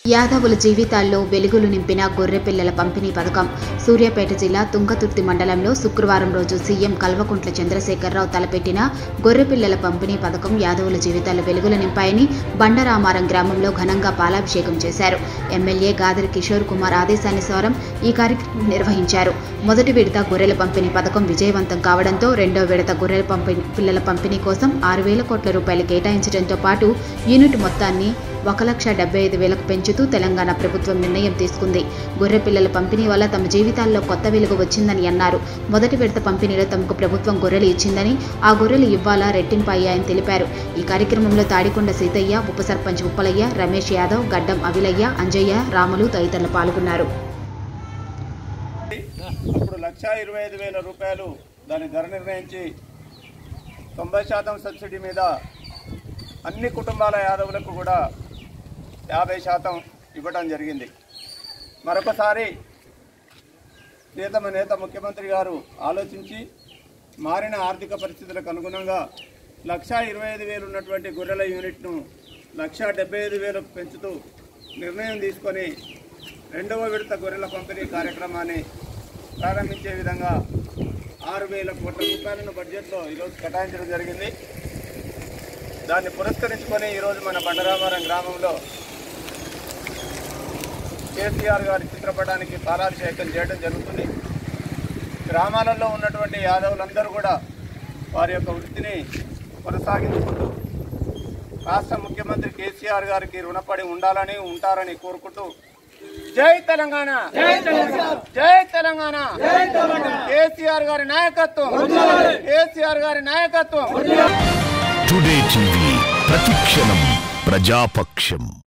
యాదవుల జీవితాల్లో వెలుగులు నింపిన గొర్రెపిల్లల పంపిణీ పథకం సూర్యాపేట జిల్లా తుంగతుర్తి మండలంలో శుక్రవారం రోజు సీఎం కల్వకుంట్ల చంద్రశేఖరరావు తలపెట్టిన గొర్రెపిల్లల పంపిణీ పథకం యాదవుల జీవితాల్లో వెలుగులు నింపాయని బండరామారం గ్రామంలో ఘనంగా పాలాభిషేకం చేశారు ఎమ్మెల్యే గాదరి కిషోర్ కుమార్ ఆదేశానుసారం ఈ కార్యక్రమం నిర్వహించారు మొదటి విడత గొర్రెల పంపిణీ పథకం విజయవంతం కావడంతో రెండో విడత గొర్రెల పంపిణీ పిల్లల పంపిణీ కోసం ఆరు వేల కోట్ల రూపాయలు కేటాయించడంతో పాటు యూనిట్ మొత్తాన్ని ఒక లక్ష డెబ్బై ఐదు వేలకు పెంచుతూ తెలంగాణ ప్రభుత్వం నిర్ణయం తీసుకుంది గొర్రె పిల్లల పంపిణీ వల్ల తమ జీవితాల్లో కొత్త వెలుగు వచ్చిందని అన్నారు మొదటి విడత పంపిణీలో తమకు ప్రభుత్వం గొర్రెలు ఇచ్చిందని ఆ గొర్రెలు ఇవ్వాలా రెట్టింపు అయ్యాయని తెలిపారు ఈ కార్యక్రమంలో తాడికొండ సీతయ్య ఉప సర్పంచ్ ఉప్పలయ్య రమేష్ యాదవ్ గడ్డం అవిలయ్య అంజయ్య రాములు తదితరులు పాల్గొన్నారు అప్పుడు లక్ష ఇరవై ఐదు వేల రూపాయలు దాని ధర నిర్ణయించి తొంభై శాతం సబ్సిడీ మీద అన్ని కుటుంబాల యాదవులకు కూడా యాభై శాతం ఇవ్వడం జరిగింది మరొకసారి ప్రియతమ నేత ముఖ్యమంత్రి గారు ఆలోచించి మారిన ఆర్థిక పరిస్థితులకు అనుగుణంగా లక్ష ఇరవై ఐదు వేలు ఉన్నటువంటి గొర్రెల యూనిట్ను లక్ష డెబ్బై ఐదు వేలకు పెంచుతూ నిర్ణయం తీసుకొని రెండవ విడత గొర్రెల పంపిణీ కార్యక్రమాన్ని ప్రారంభించే విధంగా ఆరు వేల కోట్ల రూపాయలను బడ్జెట్లో ఈరోజు కేటాయించడం జరిగింది దాన్ని పురస్కరించుకొని ఈరోజు మన బండరామారం గ్రామంలో కేసీఆర్ గారి చిత్రపటానికి పాలాభిషేకం చేయడం జరుగుతుంది గ్రామాలలో ఉన్నటువంటి యాదవులందరూ కూడా వారి యొక్క వృత్తిని కొనసాగించుకుంటూ రాష్ట్ర ముఖ్యమంత్రి కేసీఆర్ గారికి రుణపడి ఉండాలని ఉంటారని కోరుకుంటూ జై తెలంగాణ జై తెలంగాణ కేసీఆర్ గారి నాయకత్వం కేసీఆర్ గారి నాయకత్వం టుడే టీవీ ప్రతిక్షణం ప్రజాపక్షం